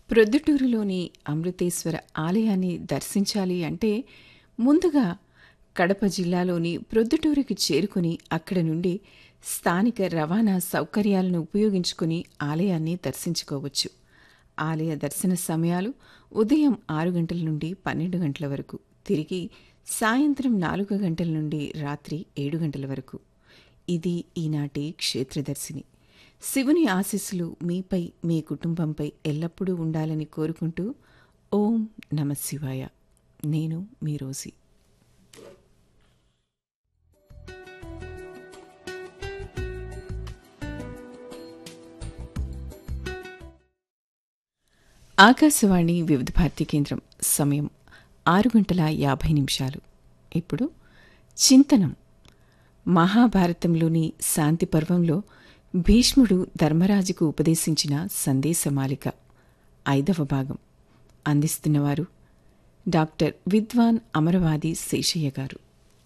ప్రొద్దుటూరులోని అమృతేశ్వర ఆలయాన్ని దర్శించాలి అంటే ముందుగా కడప జిల్లాలోని ప్రొద్దుటూరుకి చేరుకుని అక్కడ నుండి స్థానిక రవాణా సౌకర్యాలను ఉపయోగించుకుని ఆలయాన్ని దర్శించుకోవచ్చు ఆలయ దర్శన సమయాలు ఉదయం ఆరు గంటల నుండి పన్నెండు గంటల వరకు తిరిగి సాయంత్రం నాలుగు గంటల నుండి రాత్రి ఏడు గంటల వరకు ఇది ఈనాటి క్షేత్రదర్శిని శివుని ఆశీస్సులు మీపై మీ కుటుంబంపై ఎల్లప్పుడూ ఉండాలని కోరుకుంటూ ఓం నమ శివాయ నేను మీ రోజీ ఆకాశవాణి వివిధ భారతి కేంద్రం సమయం ఆరు గంటల యాభై నిమిషాలు ఇప్పుడు చింతనం మహాభారతంలోని శాంతి పర్వంలో భీష్ముడు ధర్మరాజుకు ఉపదేశించిన సందేశమాలిక ఐదవ భాగం అందిస్తున్నవారు డాక్టర్ విద్వాన్ అమరవాది శేషయ్య గారు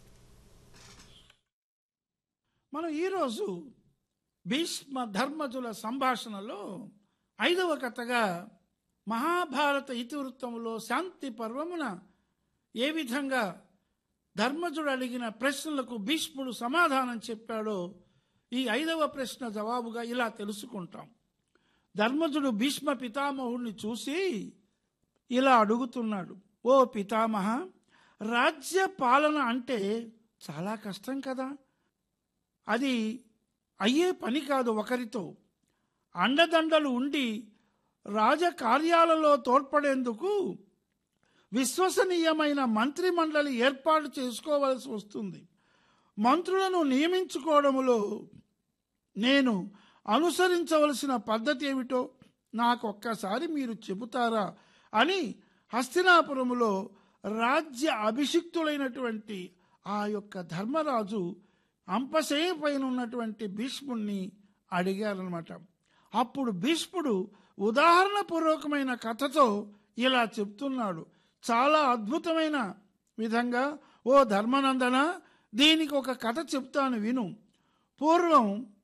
మనం ఈరోజు భీష్మ ధర్మజుల సంభాషణలో ఐదవ కథగా మహాభారత ఇతివృత్తంలో శాంతి పర్వమున ఏ విధంగా ధర్మజుడు అడిగిన ప్రశ్నలకు భీష్ముడు సమాధానం చెప్పాడో ఈ ఐదవ ప్రశ్న జవాబుగా ఇలా తెలుసుకుంటాం ధర్మజుడు భీష్మ పితామహుడిని చూసి ఇలా అడుగుతున్నాడు ఓ పితామహ రాజ్య పాలన అంటే చాలా కష్టం కదా అది అయ్యే పని కాదు ఒకరితో అండదండలు ఉండి రాజకార్యాలలో తోడ్పడేందుకు విశ్వసనీయమైన మంత్రిమండలి ఏర్పాటు చేసుకోవలసి వస్తుంది మంత్రులను నియమించుకోవడంలో నేను అనుసరించవలసిన పద్ధతి ఏమిటో నాకొక్కసారి మీరు చెబుతారా అని హస్తినాపురములో రాజ్య అభిషిక్తులైనటువంటి ఆ యొక్క ధర్మరాజు అంపశయ పైన ఉన్నటువంటి భీష్ముణ్ణి అడిగారనమాట అప్పుడు భీష్ముడు ఉదాహరణపూర్వకమైన కథతో ఇలా చెప్తున్నాడు చాలా అద్భుతమైన విధంగా ఓ ధర్మనందన దీనికి ఒక కథ చెప్తాను విను పూర్వం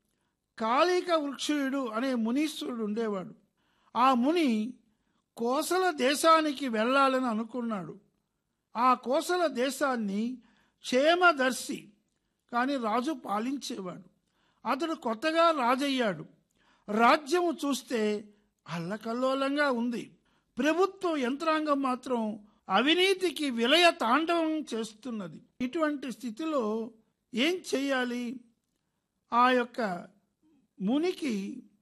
కాళిక వృక్షుడు అనే మునీశ్వరుడు ఉండేవాడు ఆ ముని కోసల దేశానికి వెళ్ళాలని అనుకున్నాడు ఆ కోసల దేశాన్ని క్షేమదర్శి కానీ రాజు పాలించేవాడు అతడు కొత్తగా రాజయ్యాడు రాజ్యము చూస్తే అల్లకల్లోలంగా ఉంది ప్రభుత్వ యంత్రాంగం మాత్రం అవినీతికి విలయ తాండవం చేస్తున్నది ఇటువంటి స్థితిలో ఏం చెయ్యాలి ఆ యొక్క మునికి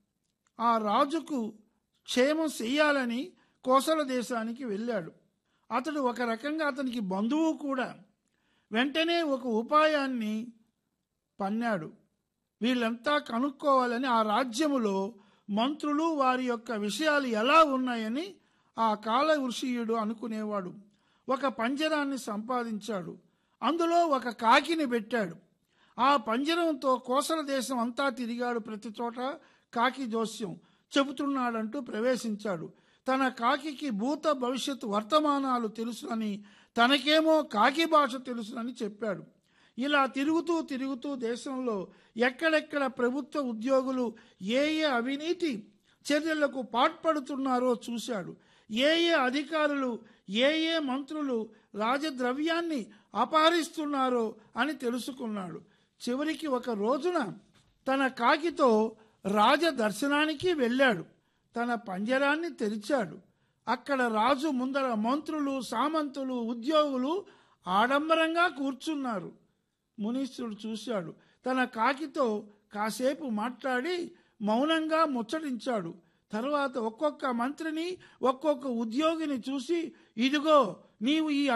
ఆ రాజుకు క్షేమం చెయ్యాలని కోసల దేశానికి వెళ్ళాడు అతడు ఒక రకంగా అతనికి బంధువు కూడా వెంటనే ఒక ఉపాయాన్ని పన్నాడు వీళ్ళంతా కనుక్కోవాలని ఆ రాజ్యములో మంత్రులు వారి యొక్క విషయాలు ఎలా ఉన్నాయని ఆ కాల ఋషియుడు అనుకునేవాడు ఒక పంజరాన్ని సంపాదించాడు అందులో ఒక కాకిని పెట్టాడు ఆ పంజరంతో కోసల దేశం అంతా తిరిగాడు ప్రతి చోట కాకి జోస్యం చెబుతున్నాడంటూ ప్రవేశించాడు తన కాకికి భూత భవిష్యత్ వర్తమానాలు తెలుసునని తనకేమో కాకి భాష తెలుసునని చెప్పాడు ఇలా తిరుగుతూ తిరుగుతూ దేశంలో ఎక్కడెక్కడ ప్రభుత్వ ఉద్యోగులు ఏ ఏ అవినీతి చర్యలకు పాల్పడుతున్నారో చూశాడు ఏ ఏ అధికారులు ఏ ఏ మంత్రులు రాజద్రవ్యాన్ని అపహరిస్తున్నారో అని తెలుసుకున్నాడు చివరికి ఒక రోజున తన కాకితో రాజ దర్శనానికి వెళ్ళాడు తన పంజరాన్ని తెరిచాడు అక్కడ రాజు ముందర మంత్రులు సామంతులు ఉద్యోగులు ఆడంబరంగా కూర్చున్నారు మునీశ్వరుడు చూశాడు తన కాకితో కాసేపు మాట్లాడి మౌనంగా ముచ్చటించాడు తర్వాత ఒక్కొక్క మంత్రిని ఒక్కొక్క ఉద్యోగిని చూసి ఇదిగో నీవు ఈ